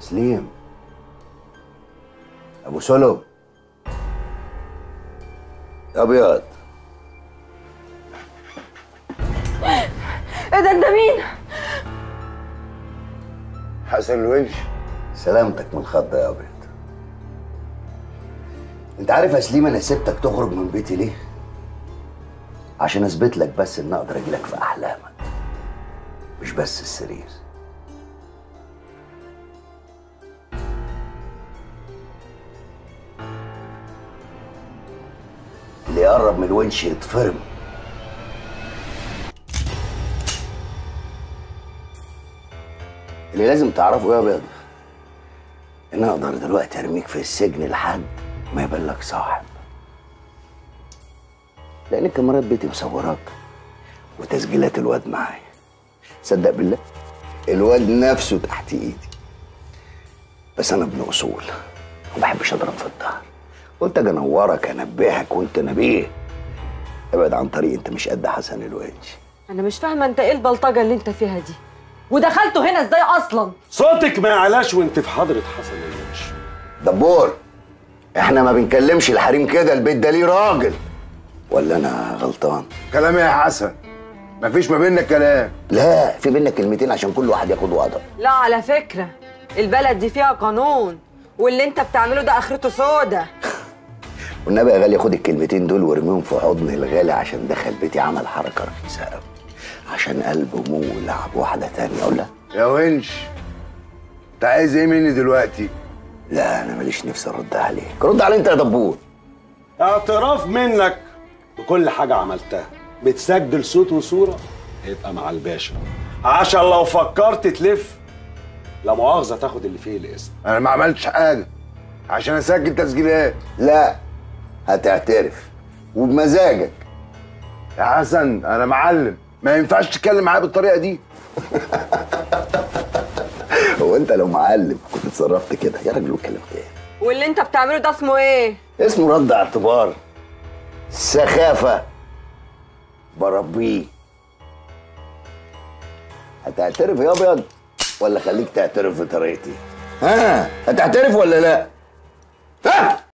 سليم ابو سلم يا ابيض ايه ده ده مين؟ حسن الونش سلامتك من الخضه يا ابيض انت عارف يا سليم انا سبتك تخرج من بيتي ليه عشان اثبت لك بس ان اقدر اجي لك في احلامك مش بس السرير اللي يقرب من الونش يتفرم اللي لازم تعرفه يا ابيض ان اقدر دلوقتي ارميك في السجن لحد ما يبان لك صاحب لان كاميرات بيتي مصوراك وتسجيلات الواد معايا صدق بالله الواد نفسه تحت ايدي بس انا ابن اصول وما بحبش اضرب في الظهر قلت اجي انورك انبهك وانت نبيه ابعد عن طريق انت مش قد حسن الونش انا مش فاهمه انت ايه البلطجه اللي انت فيها دي ودخلته هنا ازاي اصلا صوتك ما يعلاش وانت في حضرة حسن الونش دبور احنا ما بنكلمش الحريم كده البيت ده ليه راجل ولا انا غلطان كلام إيه يا حسن مفيش ما بيننا كلام لا في بينا كلمتين عشان كل واحد ياخد وضعه لا على فكره البلد دي فيها قانون واللي انت بتعمله ده اخرته سودا والنبي يا غالي خد الكلمتين دول وارميهم في حضن الغالي عشان دخل بيتي عمل حركه رخيصه قوي عشان قلبه مولع بواحده تانية اقول لها يا ونش انت عايز ايه مني دلوقتي لا انا ماليش نفسي ارد عليك رد علي انت يا دبور اعتراف منك بكل حاجة عملتها بتسجل صوت وصورة يبقى مع الباشا عشان لو فكرت تلف لا مؤاخذة تاخد اللي فيه الاسم انا ما عملتش حاجه عشان اسجل تسجيلات لا هتعترف وبمزاجك يا حسن انا معلم ما ينفعش تتكلم معايا بالطريقه دي هو انت لو معلم كنت اتصرفت كده يا راجل وكلام ايه واللي انت بتعمله ده اسمه ايه اسمه رد اعتبار سخافة بربيه هتعترف يا ابيض ولا خليك تعترف بطريقتي ها هتعترف ولا لا ها